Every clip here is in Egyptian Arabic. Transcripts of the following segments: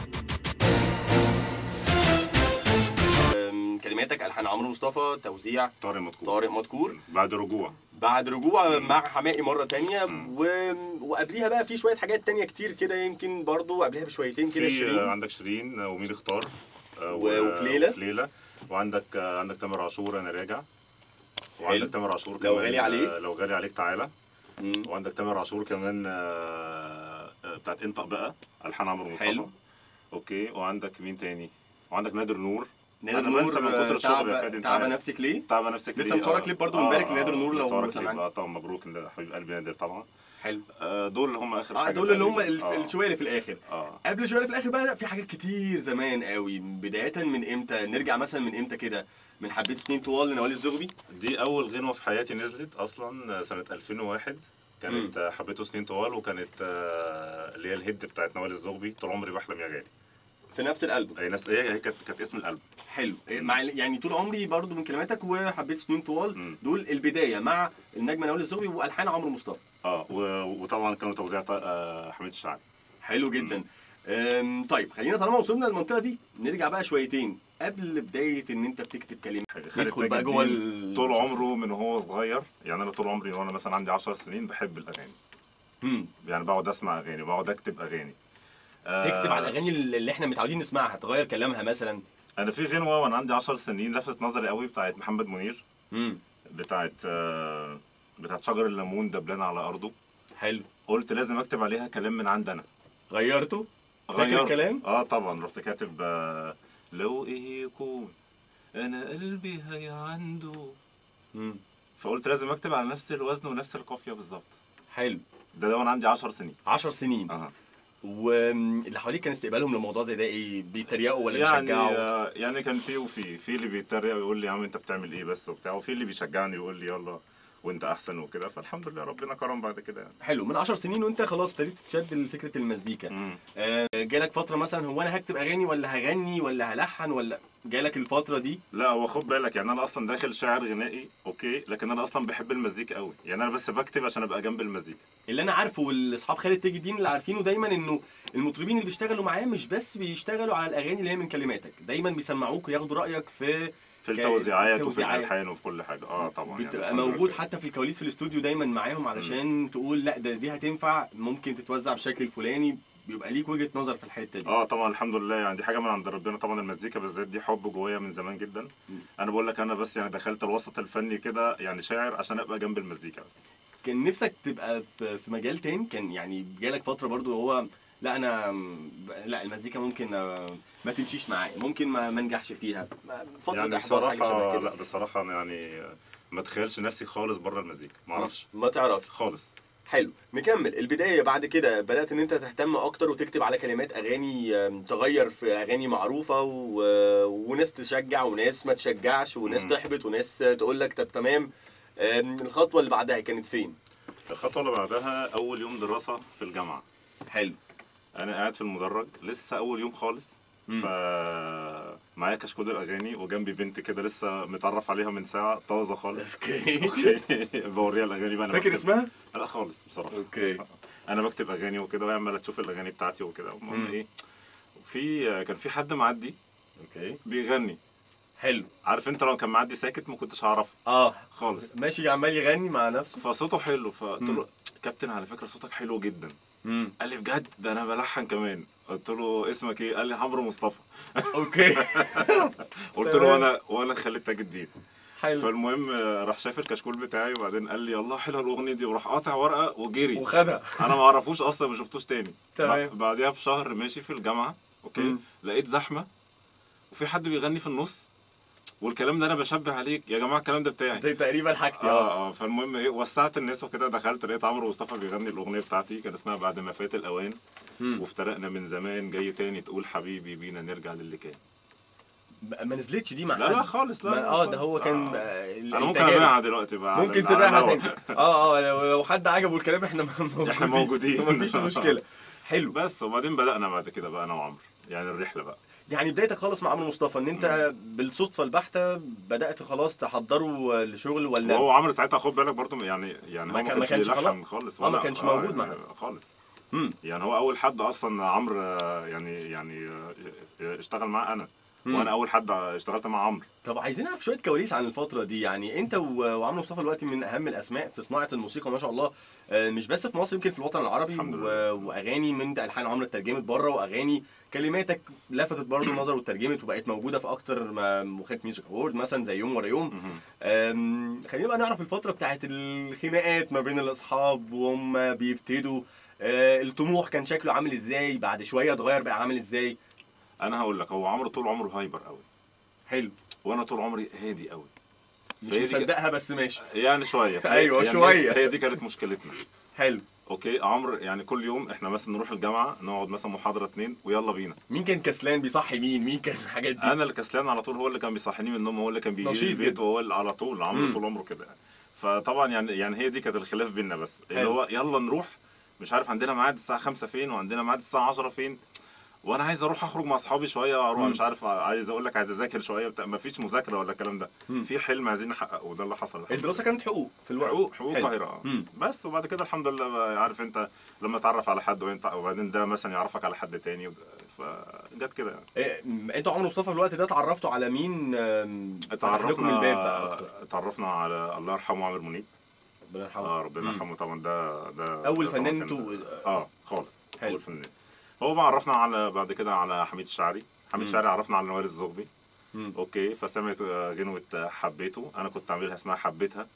أم، كلماتك الحان عمرو مصطفى توزيع طارق مدكور طارق مدكور بعد رجوع بعد رجوع مع حماقي مره تانية مم. و... وقبليها بقى في شويه حاجات تانية كتير كده يمكن برضو قبلها بشويتين كده في آه، شيرين عندك شيرين آه، ومين اختار آه، و- وفي ليلى. وفي ليلى وعندك آه، عندك تامر عاشور انا راجع وعندك حلو. تامر عاشور لو كمان غالي عليه. آه، لو غالي عليك تعالى مم. وعندك تامر عاشور كمان آه، آه، بتاعت انطق بقى الحان عمرو مصطفى حلو. اوكي وعندك مين تاني وعندك نادر نور نادر أنا نور بنسى من كتر الشغل يا تعب فادي، أنت تعب عارف. نفسك ليه؟ تعب نفسك لسه ليه؟ مصورة آه. كليب برضو آه، امبارح آه، لنادر نور لو مصورة سمعت. كليب، آه، طبعا مبروك حبيب قلبي نادر طبعا حلو آه، دول اللي هم اخر اه حاجه دول اللي هم تقريباً. ال- آه. الشويه اللي في الاخر اه قبل شويه في الاخر بقى في حاجات كتير زمان قوي بدايه من امتى نرجع مثلا من امتى كده من حبيت سنين طوال لنوال الزغبي دي اول غنوه في حياتي نزلت اصلا سنه 2001 كانت آه، حبيته سنين طوال وكانت آه، اللي هي الهيد بتاعت نوال الزغبي طول عمري بحلم يا غالي في نفس الالبوم هي نفس هي هي كانت كانت اسم الالبوم حلو مع يعني طول عمري برضو من كلماتك وحبيت سنين طوال مم. دول البدايه مع النجمه نوال الزغبي والحان عمرو مصطفى اه و- وطبعا كانوا توزيع ط- آه، حميد الشاعري حلو جدا أم، طيب خلينا طالما وصلنا للمنطقه دي نرجع بقى شويتين قبل بدايه ان انت بتكتب كلمات حاجة. خالد ندخل تاج بقى جوه الدين ال- طول عمره من وهو صغير يعني انا طول عمري وانا مثلا عندي 10 سنين بحب الاغاني مم. يعني بقعد اسمع اغاني وبقعد اكتب اغاني آه، تكتب على الاغاني اللي احنا متعودين نسمعها تغير كلامها مثلا انا في غنوه وانا عندي 10 سنين لفتت نظري قوي بتاعت محمد منير امم بتاعت آه، بتاعت شجر الليمون دبلان على ارضه حلو قلت لازم اكتب عليها كلام من عندنا غيرته فاكر غيرت. الكلام؟ اه طبعا رحت كاتب آه، لو ايه يكون انا قلبي هي عنده امم فقلت لازم اكتب على نفس الوزن ونفس القافيه بالظبط حلو ده ده وانا عندي 10 سنين 10 سنين اها واللي حواليك كان استقبالهم للموضوع زي ده ايه بيتريقوا ولا يعني بيشجعوا آه، يعني كان في وفي في اللي بيتريق ويقول لي يا عم انت بتعمل ايه بس وبتاع وفي اللي بيشجعني ويقول لي يلا وانت احسن وكده فالحمد لله ربنا كرم بعد كده يعني حلو من 10 سنين وانت خلاص ابتديت تشد لفكره المزيكا مم. آه، جالك فتره مثلا هو انا هكتب اغاني ولا هغني ولا هلحن ولا جالك الفتره دي لا هو خد بالك يعني انا اصلا داخل شاعر غنائي اوكي لكن انا اصلا بحب المزيكا قوي يعني انا بس بكتب عشان ابقى جنب المزيكا اللي انا عارفه والاصحاب خالد تاج الدين اللي عارفينه دايما انه المطربين اللي بيشتغلوا معاه مش بس بيشتغلوا على الاغاني اللي هي من كلماتك دايما بيسمعوك وياخدوا رايك في في ك- التوزيعات وفي التوزيعات. الالحان وفي كل حاجه اه طبعا يعني بتبقى الحمد موجود لله. حتى في الكواليس في الاستوديو دايما معاهم علشان تقول لا ده دي هتنفع ممكن تتوزع بالشكل الفلاني بيبقى ليك وجهه نظر في الحته دي اه طبعا الحمد لله يعني دي حاجه من عند ربنا طبعا المزيكا بالذات دي حب جوايا من زمان جدا مم. انا بقول لك انا بس يعني دخلت الوسط الفني كده يعني شاعر عشان ابقى جنب المزيكا بس كان نفسك تبقى في في مجال تاني كان يعني جالك فتره برضو هو لا انا لا المزيكا ممكن آه، ما تمشيش معايا ممكن ما ما انجحش فيها فتره يعني احباط حاجه شبه بصراحه كده لا بصراحه أنا يعني ما اتخيلش نفسي خالص بره المزيكا ما اعرفش ما تعرفش خالص حلو نكمل البدايه بعد كده بدات ان انت تهتم اكتر وتكتب على كلمات اغاني آم، تغير في اغاني معروفه و... وناس تشجع وناس ما تشجعش وناس مم. تحبط وناس تقول لك طب تمام آم، الخطوه اللي بعدها كانت فين الخطوه اللي بعدها اول يوم دراسه في الجامعه حلو انا قاعد في المدرج لسه اول يوم خالص مم. ف معايا كشكول الاغاني وجنبي بنت كده لسه متعرف عليها من ساعه طازه خالص اوكي اوكي بوريها الاغاني بقى انا فاكر بكتب. اسمها لا خالص بصراحه اوكي انا بكتب اغاني وكده وهي عماله تشوف الاغاني بتاعتي وكده المهم مم. ايه في كان في حد معدي اوكي بيغني حلو عارف انت لو كان معدي ساكت ما كنتش هعرفه اه خالص ماشي عمال يغني مع نفسه فصوته حلو فقلت مم. له كابتن على فكره صوتك حلو جدا امم قال لي بجد ده انا بلحن كمان قلت له اسمك ايه قال لي عمرو مصطفى اوكي قلت تمام. له وانا وانا خالد تاج الدين حلو فالمهم آه، راح شاف الكشكول بتاعي وبعدين قال لي الله حلوه الاغنيه دي وراح قاطع ورقه وجري وخدها انا ما اعرفوش اصلا ما شفتوش تاني تمام. ب- بعديها بشهر ماشي في الجامعه اوكي مم. لقيت زحمه وفي حد بيغني في النص والكلام ده انا بشبه عليك يا جماعه الكلام ده بتاعي دي تقريبا حاجتي اه اه اه فالمهم ايه وسعت الناس وكده دخلت لقيت عمرو مصطفى بيغني الاغنيه بتاعتي كان اسمها بعد ما فات الاوان مم. وافترقنا من زمان جاي تاني تقول حبيبي بينا نرجع للي كان ما نزلتش دي مع لا لا حد. خالص لا, ما- لا اه ده خالص. هو كان آه. آه، انا ممكن التجارب. ابيعها دلوقتي بقى على- ممكن على تبيعها الهوا. تاني اه اه لو لو حد عجبه الكلام احنا موجودين احنا موجودين. مفيش مشكله حلو بس وبعدين بدأنا بعد كده بقى انا وعمرو يعني الرحله بقى يعني بدايتك خالص مع عمرو مصطفى ان انت بالصدفه البحته بدات خلاص تحضروا لشغل ولا وهو عمرو ساعتها خد بالك برضو يعني يعني ما هو ما كان- ما كانش كانش بيلحن خالص آه، ما ولا- كانش موجود يعني معاه. خالص مم. يعني هو اول حد اصلا عمرو آه، يعني يعني آه، اشتغل معاه انا مم. وانا اول حد اشتغلت مع عمرو طب عايزين نعرف شويه كواليس عن الفتره دي يعني انت و- وعمرو مصطفى دلوقتي من اهم الاسماء في صناعه الموسيقى ما شاء الله آه، مش بس في مصر يمكن في الوطن العربي الحمد و... لله. واغاني من الحان عمرو اترجمت بره واغاني كلماتك لفتت برضو النظر واترجمت وبقت موجوده في اكتر ما مخرج ميوزك اوورد مثلا زي يوم ورا يوم مهم. أم، خلينا بقى نعرف الفترة بتاعت الخناقات ما بين الأصحاب وهم بيبتدوا أه، الطموح كان شكله عامل ازاي بعد شوية اتغير بقى عامل ازاي انا هقول لك هو عمرو طول عمره هايبر قوي حلو وانا طول عمري هادي قوي مش فهي دي- مصدقها بس ماشي يعني شويه أيوة، يعني شوية. هي دي كانت مشكلتنا حلو اوكي عمرو يعني كل يوم احنا مثلا نروح الجامعه نقعد مثلا محاضره اتنين ويلا بينا مين كان كسلان بيصحي مين مين كان الحاجات دي انا اللي كسلان على طول هو اللي كان بيصحيني من النوم هو اللي كان بيجي لي نشيط البيت جدا. وهو اللي على طول عمرو مم. طول عمره كده يعني فطبعا يعني يعني هي دي كانت الخلاف بينا بس اللي حلو. هو يلا نروح مش عارف عندنا ميعاد الساعه 5 فين وعندنا ميعاد الساعه 10 فين وانا عايز اروح اخرج مع اصحابي شويه اروح مم. مش عارف عايز اقول لك عايز اذاكر شويه بتاع ما فيش مذاكره ولا الكلام ده مم. في حلم عايزين نحققه وده اللي حصل الحمد الدراسة كانت حقوق في الوقت حقوق حقوق حلو. القاهره اه مم. بس وبعد كده الحمد لله بقى عارف انت لما تعرف على حد وانت وبعدين ده مثلا يعرفك على حد تاني فجت كده يعني إيه، م- انتوا عمرو مصطفى في الوقت ده اتعرفتوا على مين أم، فتح لكم الباب بقى اكتر اتعرفنا اتعرفنا على الله يرحمه عامر منيب ربنا يرحمه اه ربنا مم. يرحمه طبعا ده ده اول ده طبعاً فنان كان- انتوا اه خالص حلو. اول فنان هو بقى عرفنا على بعد كده على حميد الشاعري حميد مم. الشاعري عرفنا على نوال الزغبي مم. اوكي فسمعت آه، غنوة آه، حبيته انا كنت عاملها اسمها حبيتها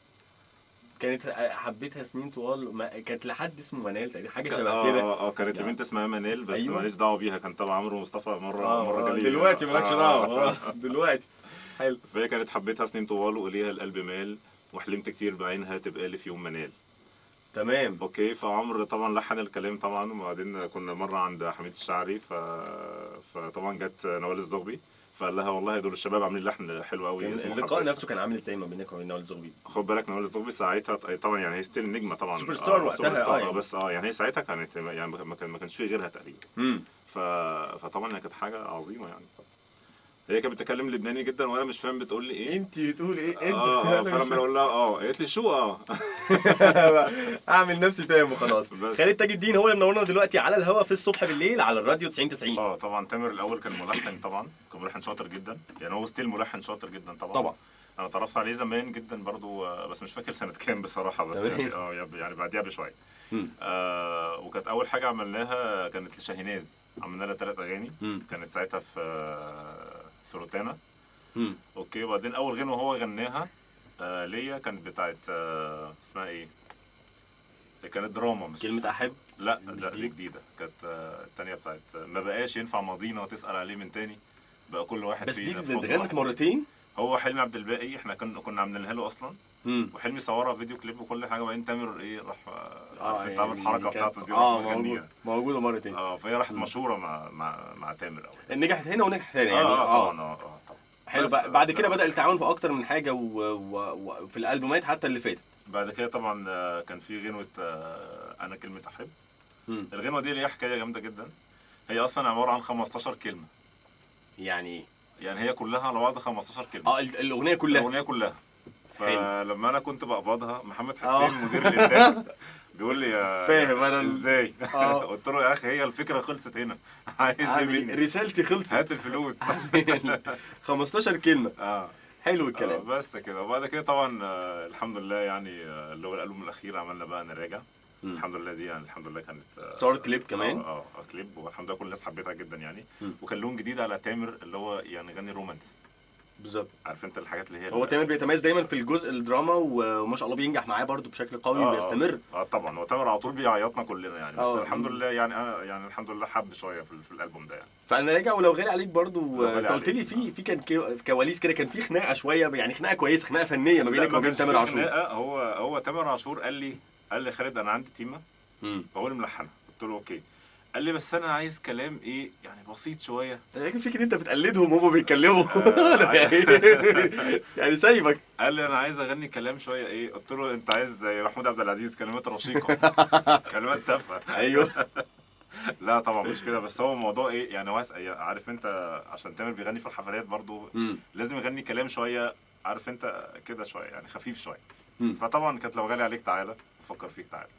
كانت حبيتها سنين طوال ما كانت لحد اسمه منال تقريبا حاجه اه شبه كده اه اه كانت لا. لبنت اسمها منال بس أيوة. ماليش دعوه بيها كان طبعا عمرو مصطفى مره آه، مره آه، جالي دلوقتي مالكش آه، دعوه آه. آه، دلوقتي حلو فهي كانت حبيتها سنين طوال واليها القلب مال وحلمت كتير بعينها تبقى لي في يوم منال تمام اوكي فعمرو طبعا لحن الكلام طبعا وبعدين كنا مره عند حميد الشاعري ف... فطبعا جت نوال الزغبي فقال لها والله دول الشباب عاملين لحن حلو قوي كان اسمه اللقاء حبيتها. نفسه كان عامل ازاي ما بينك وبين نوال الزغبي خد بالك نوال الزغبي ساعتها طبعا يعني هي ستيل نجمه طبعا سوبر ستار وقتها، سوبر ستار آه، يعني. بس اه يعني هي ساعتها كانت يعني ما كان ما كانش في غيرها تقريبا امم ف... فطبعا هي كانت حاجه عظيمه يعني هي كانت بتتكلم لبناني جدا وانا مش فاهم بتقول لي ايه انت بتقول ايه انت اه آه، أنا مش فلما اقول لها اه قالت لي شو اه اعمل نفسي فاهم وخلاص بس. خالد تاج الدين هو اللي منورنا دلوقتي على الهوا في الصبح بالليل على الراديو 90 90 اه طبعا تامر الاول كان ملحن طبعا كان ملحن شاطر جدا يعني هو ستيل ملحن شاطر جدا طبعا طبعا انا اتعرفت عليه زمان جدا برضو آه، بس مش فاكر سنه كام بصراحه بس تمام. يعني اه يعني بعديها بشويه مم. آه وكانت اول حاجه عملناها كانت لشاهيناز عملنا لها ثلاث اغاني مم. كانت ساعتها في آه، في روتانا مم. اوكي وبعدين اول غنوه هو غناها آه ليا كانت بتاعت آه اسمها ايه كانت دراما مش كلمة أحب لا مش لا دي؟ دي جديده كانت آه، التانية بتاعت آه، ما بقاش ينفع ماضينا وتسأل عليه من تاني بقى كل واحد بس دي فينا في اتغنت موضوع واحد. مرتين هو حلمي عبد الباقي احنا كنا كنا عاملينها له اصلا مم. وحلمي صورها فيديو كليب وكل حاجه وبعدين تامر ايه راح آه، اه عارف انت عامل الحركه كانت- بتاعته دي اه وراح موجود مغنيها موجودة مرتين اه فهي راحت مم. مشهوره مع مع مع تامر قوي نجحت هنا ونجحت هنا اه يعني اه طبعا اه اه طبعا حلو بس، بقى- بعد آه، كده ده- بدأ التعاون في أكتر من حاجة و- و- وفي الألبومات حتى اللي فاتت بعد كده طبعا آه، كان في غنوه آه، انا كلمه احب مم. الغنوه دي ليها حكايه جامده جدا هي اصلا عباره عن 15 كلمه يعني ايه؟ يعني هي كلها على بعض 15 كلمه اه ال- الأغنية كلها الاغنيه كلها حلو. فلما انا كنت بقبضها محمد آه. حسين مدير الانتاج بيقول لي يا فاهم أنا ال- ازاي آه. قلت له يا اخي هي الفكره خلصت هنا عايز ايه عامل- مني رسالتي خلصت هات الفلوس 15 كلمة اه حلو آه، الكلام بس كده وبعد كده طبعا آه، الحمد لله يعني آه، اللي هو الالبوم الاخير عملنا بقى انا راجع مم. الحمد لله دي يعني الحمد لله كانت آه، صورت كليب كمان؟ اه اه آه، كليب والحمد لله كل الناس حبيتها جدا يعني مم. وكان لون جديد على تامر اللي هو يعني يغني رومانس بالظبط عارف انت الحاجات اللي هي هو تامر بيتميز دايما في الجزء الدراما و- وما شاء الله بينجح معاه برضو بشكل قوي آه، آه. وبيستمر اه طبعا هو تامر على طول بيعيطنا كلنا يعني بس آه. الحمد لله يعني انا يعني الحمد لله حب شويه في, في الالبوم ده يعني فانا راجع ولو غالي عليك برضو لو غالي انت قلت لي عليك، في في كان كي- كواليس كده كان في خناقه شويه يعني خناقه كويسه خناقه فنيه ما لا، بينك ما وبين كانش تامر في عاشور خناقة، هو هو تامر عاشور قال لي قال لي خالد انا عندي تيمه امم هو اللي ملحنها قلت له اوكي قال لي بس انا عايز كلام ايه يعني بسيط شويه انا يمكن فيك ان انت بتقلدهم وهم بيتكلموا آه، أنا يعني يعني سايبك قال لي انا عايز اغني كلام شويه ايه قلت له انت عايز زي محمود عبد العزيز كلمات رشيقه كلمات تافهه ايوه لا طبعا مش كده بس هو الموضوع ايه يعني واسع يعني عارف انت عشان تامر بيغني في الحفلات برضو امم لازم يغني كلام شويه عارف انت كده شويه يعني خفيف شويه مم. فطبعا كانت لو غالي عليك تعالى افكر فيك تعالى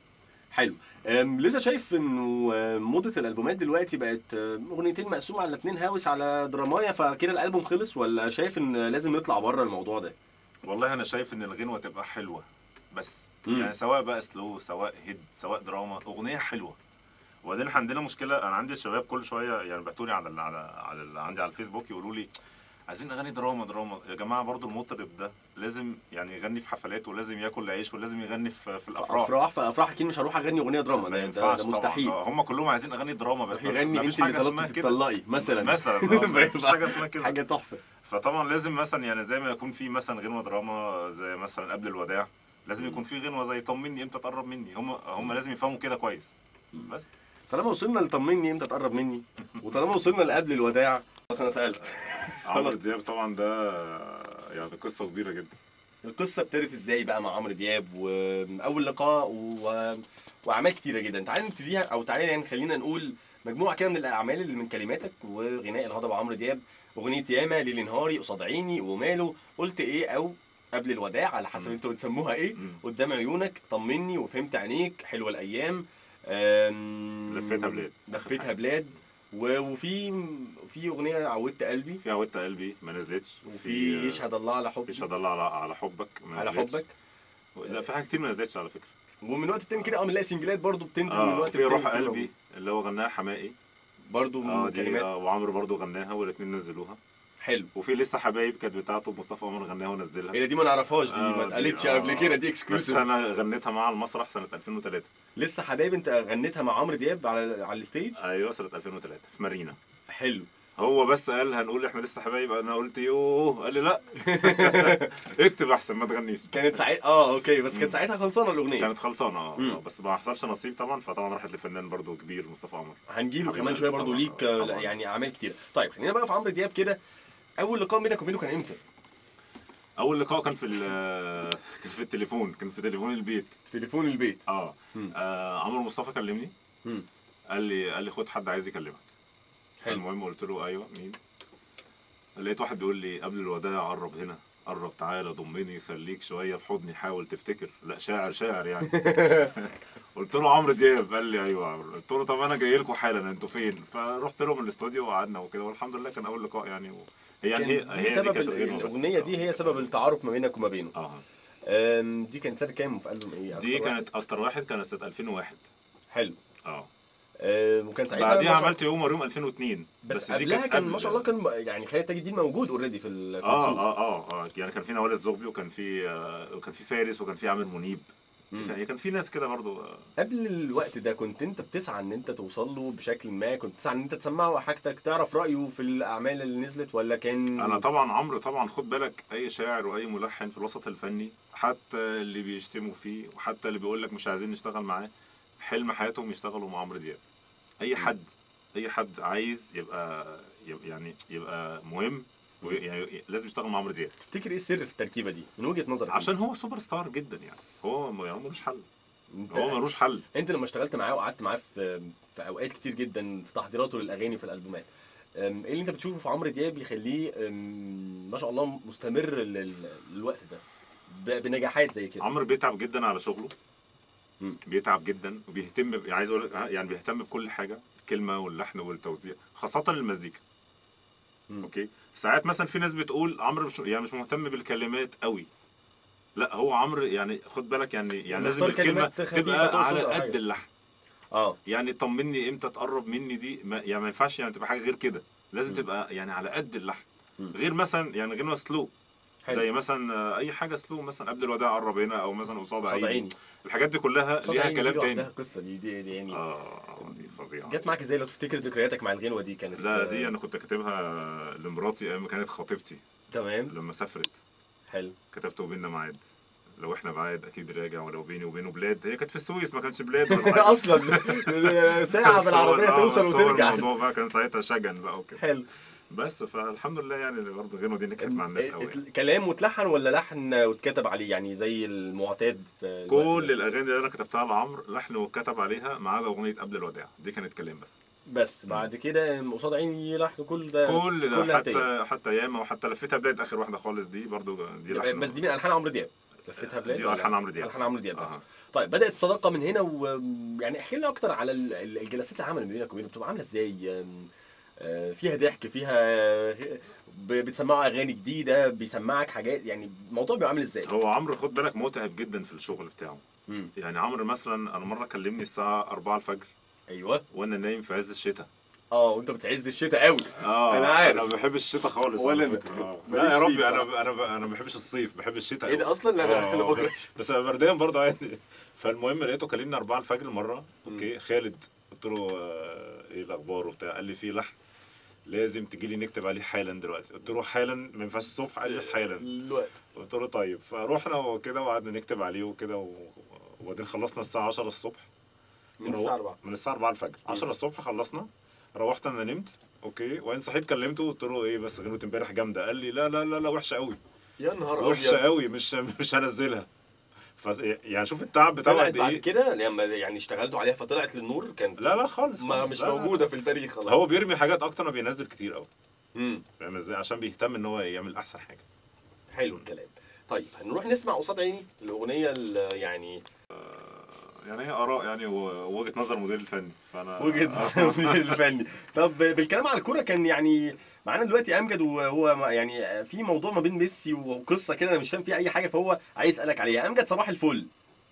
حلو أم، لسه شايف انه أم، موضه الالبومات دلوقتي بقت أم، اغنيتين مقسومه على اتنين هاوس على درامايه فكده الالبوم خلص ولا شايف ان لازم نطلع بره الموضوع ده والله انا شايف ان الغنوه تبقى حلوه بس مم. يعني سواء بقى سلو سواء هيد سواء دراما اغنيه حلوه وبعدين احنا عندنا مشكله انا عندي الشباب كل شويه يعني بعتولي على ال على على ال عندي على الفيسبوك يقولوا لي عايزين اغاني دراما دراما يا جماعه برضو المطرب ده لازم يعني يغني في حفلات ولازم ياكل عيش ولازم يغني في, في الافراح افراح فافراح اكيد مش هروح اغني اغنيه دراما ما ده, ده, ينفعش ده طبعا مستحيل آه، هم كلهم عايزين اغاني دراما بس ما- يغني ما انت فيش اللي حاجه اسمها طلبتي كده تطلقي مثلا مثلا آه، ما فيش حاجه اسمها كده حاجه تحفه فطبعا لازم مثلا يعني زي ما يكون في مثلا غنوه دراما زي مثلا قبل الوداع لازم يكون في غنوه زي طمني امتى تقرب مني هم هم لازم يفهموا كده كويس بس طالما وصلنا لطمني امتى تقرب مني وطالما وصلنا لقبل الوداع بس انا سالت عمرو دياب طبعا ده يعني قصه كبيره جدا القصه ابتدت ازاي بقى مع عمرو دياب واول لقاء و... واعمال كتيره جدا تعالى نبتديها او تعالى يعني خلينا نقول مجموعه كده من الاعمال اللي من كلماتك وغناء الهضبه عمرو دياب اغنيه ياما ليل نهاري قصاد عيني وماله قلت ايه او قبل الوداع على حسب مم. انتوا بتسموها ايه مم. قدام عيونك طمني وفهمت عينيك حلوه الايام أم... لفيتها بلاد. لفيتها بلاد و... وفي في اغنيه عودت قلبي في عودت قلبي ما نزلتش وفي يشهد الله على حبك يشهد الله على على حبك ما على نزلتش. حبك لا في حاجات كتير ما نزلتش على فكره ومن وقت التاني كده اه بنلاقي سنجلات برضو بتنزل من اه وقت في التاني روح كده قلبي اللي هو غناها حمائي برضو من اه دي كلمات آه وعمرو برضو غناها والاثنين نزلوها حلو وفي لسه حبايب كانت بتاعته مصطفى قمر غناها ونزلها هي دي ما نعرفهاش دي آه، ما دي- اتقالتش آه، قبل كده دي بس اكسكلوسيف انا غنيتها مع المسرح سنه 2003 لسه حبايب انت غنيتها مع عمرو دياب على على الستيج ايوه سنه 2003 في مارينا حلو هو بس قال هنقول احنا لسه حبايب انا قلت يوه قال لي لا اكتب احسن ما تغنيش كانت ساعتها اه اوكي بس كانت مم. ساعتها خلصانه الاغنيه كانت خلصانه اه مم. آه، بس ما حصلش نصيب طبعا فطبعا راحت لفنان برضو كبير مصطفى قمر هنجيله حبيبي كمان شويه برضو طبعاً، ليك آه، طبعاً. يعني اعمال كتير طيب خلينا بقى في عمرو دياب كده اول لقاء بينك وبينه كان امتى اول لقاء كان في ال- كان في التليفون كان في تليفون البيت في تليفون البيت اه, مم. آه عمرو مصطفى كلمني مم. قال لي قال لي خد حد عايز يكلمك حلو. المهم قلت له ايوه مين لقيت واحد بيقول لي قبل الوداع قرب هنا قرب تعالى ضمني خليك شويه في حضني حاول تفتكر لا شاعر شاعر يعني قلت له عمرو دياب قال لي ايوه عمرو قلت له طب انا جاي لكم حالا انتوا فين فرحت لهم الاستوديو وقعدنا وكده والحمد لله كان اول لقاء يعني و... هي يعني هي كان هي دي دي سبب كانت ال- الغنوة بس. الاغنيه دي هي سبب التعارف ما بينك وما بينه اه آم، دي كانت سنه كام في البوم ايه دي أكتر واحد؟ كانت اكتر واحد كانت سنه 2001 حلو اه آم، وكان ساعتها بعديها ما شاء- عملت يوم وريم 2002 بس, دي قبلها كانت كان قبل- ما شاء الله كان يعني خالد تاج الدين موجود اوريدي في ال- في اه السوق اه اه اه يعني كان في نوال الزغبي وكان في آه وكان في فارس وكان في عامر منيب مم. كان كان في ناس كده برضو آه قبل الوقت ده كنت انت بتسعى ان انت توصل له بشكل ما كنت بتسعى ان انت تسمعه حاجتك تعرف رايه في الاعمال اللي نزلت ولا كان انا طبعا عمرو طبعا خد بالك اي شاعر واي ملحن في الوسط الفني حتى اللي بيشتموا فيه وحتى اللي بيقول لك مش عايزين نشتغل معاه حلم حياتهم يشتغلوا مع عمرو دياب اي حد اي حد عايز يبقى يبقى يعني يبقى مهم ويعني لازم يشتغل مع عمرو دياب تفتكر ايه السر في التركيبه دي من وجهه نظرك عشان هو سوبر ستار جدا يعني هو م- يعني ملوش حل انت, هو ملوش حل انت لما اشتغلت معاه وقعدت معاه في في اوقات كتير جدا في تحضيراته للاغاني في الالبومات ام، ايه اللي انت بتشوفه في عمرو دياب يخليه ام، ما شاء الله مستمر لل- للوقت ده ب- بنجاحات زي كده عمرو بيتعب جدا على شغله مم. بيتعب جدا وبيهتم ب- عايز اقول لك- ها، يعني بيهتم بكل حاجه الكلمه واللحن والتوزيع خاصه المزيكا مم. اوكي ساعات مثلا في ناس بتقول عمرو مش يعني مش مهتم بالكلمات قوي لا هو عمرو يعني خد بالك يعني يعني لازم بيختار الكلمه كلمات خفيفة تبقى توصل على أو حاجة. قد اللحن اه يعني طمني امتى تقرب مني دي ما يعني ما ينفعش يعني تبقى حاجه غير كده لازم مم. تبقى يعني على قد اللحن مم. غير مثلا يعني غنوه سلو حلو. زي مثلا آه، اي حاجه سلو مثلا قبل الوداع قرب هنا او مثلا قصاد قصاد عيني عيني الحاجات دي كلها قصاد ليها عيني دي كلام لوحدها تاني قصه دي دي, دي يعني اه آه، دي فظيعه جت معاك ازاي لو تفتكر ذكرياتك مع الغنوه دي كانت لا دي انا كنت كاتبها لمراتي ايام ما كانت خطيبتي تمام لما سافرت حلو كتبت وبيننا ميعاد لو احنا بعاد اكيد راجع ولو بيني وبينه بلاد هي كانت في السويس ما كانش بلاد ولا حاجه اصلا ساعه بس هو- بالعربيه آه، توصل بس هو وترجع الموضوع بقى كان ساعتها شجن بقى وكده حلو بس فالحمد لله يعني برضه الغنوه دي نجحت مع الناس قوي يعني. كلام واتلحن ولا لحن واتكتب عليه يعني زي المعتاد في الوقت كل ده؟ الاغاني اللي انا كتبتها لعمرو لحن وكتب عليها ما عدا اغنيه قبل الوداع دي كانت كلام بس بس بعد كده قصاد عيني لحن كل ده كل ده كلها تاني. حتى حتى ياما وحتى لفيتها بلاد اخر واحده خالص دي برضو دي لحن بس دي من الحان عمرو دياب لفتها بلاد دي ولا؟ ألحان عمرو دياب. الحان عمرو دياب بس. أها. طيب بدات الصداقه من هنا ويعني احكي لنا اكتر على ال- ال- الجلسات العمل ما بينك وبينه بتبقى عامله ازاي أم، آه، فيها ضحك فيها ب- بتسمعوا اغاني جديده بيسمعك حاجات يعني الموضوع بيبقى عامل ازاي هو عمرو خد بالك متعب جدا في الشغل بتاعه مم. يعني عمرو مثلا انا مره كلمني الساعه 4 الفجر ايوه وانا نايم في عز الشتاء اه وانت بتعز الشتاء قوي اه أنا عارف. انا ما بحبش الشتاء خالص ولا على أنا. فكرة. آه. ماليش لا يا فيه ربي بصراحة. انا انا انا ما بحبش الصيف بحب الشتاء ايه ده أوي. اصلا لا انا آه، انا بكره بس- بس انا بردان برضه عادي فالمهم لقيته كلمني 4 الفجر مره اوكي خالد قلت له آه، ايه الاخبار وبتاع قال لي في لحن لازم تجي لي نكتب عليه حالا دلوقتي قلت له حالا ما ينفعش الصبح قال لي حالا الوقت قلت له طيب فروحنا وكده وقعدنا نكتب عليه وكده و- وبعدين خلصنا الساعه 10 الصبح من وروح- الساعه 4 من الساعه 4 الفجر 10 الصبح خلصنا روحت انا نمت اوكي وبعدين صحيت كلمته قلت له ايه بس غنوه امبارح جامده قال لي لا لا لا لا وحشه قوي يا نهار وحشه ابيض قوي مش مش هنزلها ف يعني شوف التعب بتاعه طلعت قد بعد ايه كده لما يعني اشتغلتوا عليها فطلعت للنور كانت لا لا خالص ما خالص. مش لا، لا، موجوده في التاريخ لا. خلاص هو بيرمي حاجات اكتر ما بينزل كتير قوي امم فاهم ازاي عشان بيهتم ان هو يعمل احسن حاجه حلو الكلام طيب هنروح نسمع قصاد عيني الاغنيه اللي يعني يعني هي اراء يعني ووجهه نظر المدير الفني فانا وجهه المدير الفني طب بالكلام على الكوره كان يعني معانا دلوقتي امجد وهو ما- يعني في موضوع ما بين ميسي وقصه كده انا مش فاهم فيها اي حاجه فهو عايز اسالك عليها امجد صباح الفل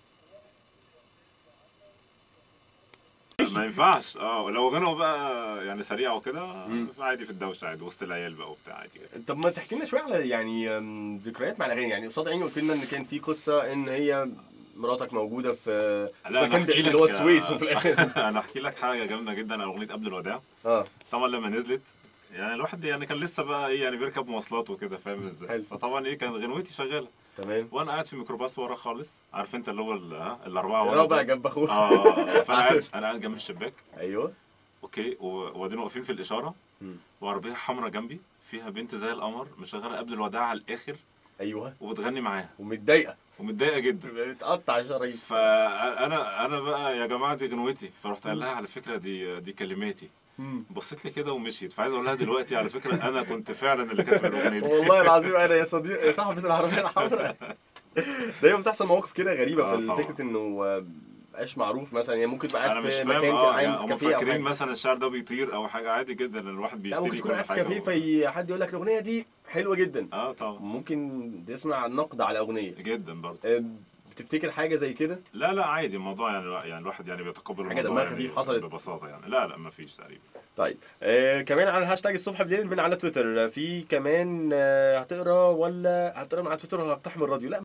ما ينفعش اه لو غنوا بقى يعني سريع وكده مم. عادي في الدوشه عادي وسط العيال بقى وبتاع عادي جدا طب ما تحكي لنا شويه على يعني أم، ذكريات مع الاغاني يعني قصاد عيني قلت لنا ان كان في قصه ان هي مراتك موجوده في في لا، أنا مكان أحكي بعيد لك- اللي هو السويس وفي الاخر انا احكي لك حاجه جامده جدا على اغنيه قبل الوداع اه طبعا لما نزلت يعني الواحد يعني كان لسه بقى ايه يعني بيركب مواصلات وكده فاهم ازاي حلو. فطبعا ايه كانت غنوتي شغاله تمام وانا قاعد في ميكروباص ورا خالص عارف انت اللي هو ال- ها، الاربعه ورا رابع ده. جنب اخوه اه آه، فانا قاعد انا قاعد جنب الشباك ايوه اوكي و- وبعدين واقفين في الاشاره مم. وعربيه حمراء جنبي فيها بنت زي القمر مشغله قبل الوداع على الاخر ايوه وبتغني معاها ومتضايقه ومتضايقه جدا بتقطع شرايين فانا انا بقى يا جماعه دي غنوتي فرحت قال لها على فكره دي دي كلماتي مم. بصيت لي كده ومشيت فعايز اقول لها دلوقتي على فكره انا كنت فعلا اللي كاتب الاغنيه دي والله العظيم انا يا صديق يا صاحبة العربية الحمراء دايما بتحصل مواقف كده غريبة آه في طبعا. فكرة انه آه، مبقاش معروف مثلا يعني ممكن تبقى انا قاعد مش في فاهم مكان اه عام يعني في هم كافيه او فاكرين حاجة مثلا الشعر ده بيطير او حاجه عادي جدا الواحد لا ممكن بيشتري تكون كل قاعد في حاجه كافيه و- في حد يقول لك الأغنية دي حلوة جدا اه طبعا ممكن تسمع نقد على أغنية جدا برضه آه، بتفتكر حاجة زي كده؟ لا لا عادي الموضوع يعني يعني الواحد يعني بيتقبل حاجة الموضوع دمها يعني خفيف حصلت؟ ببساطه يعني لا لا ما فيش تقريبا طيب آه كمان على الهاشتاج الصبح بالليل من على تويتر آه، في كمان آه هتقرا ولا هتقرا من على تويتر ولا هتقتحم الراديو لا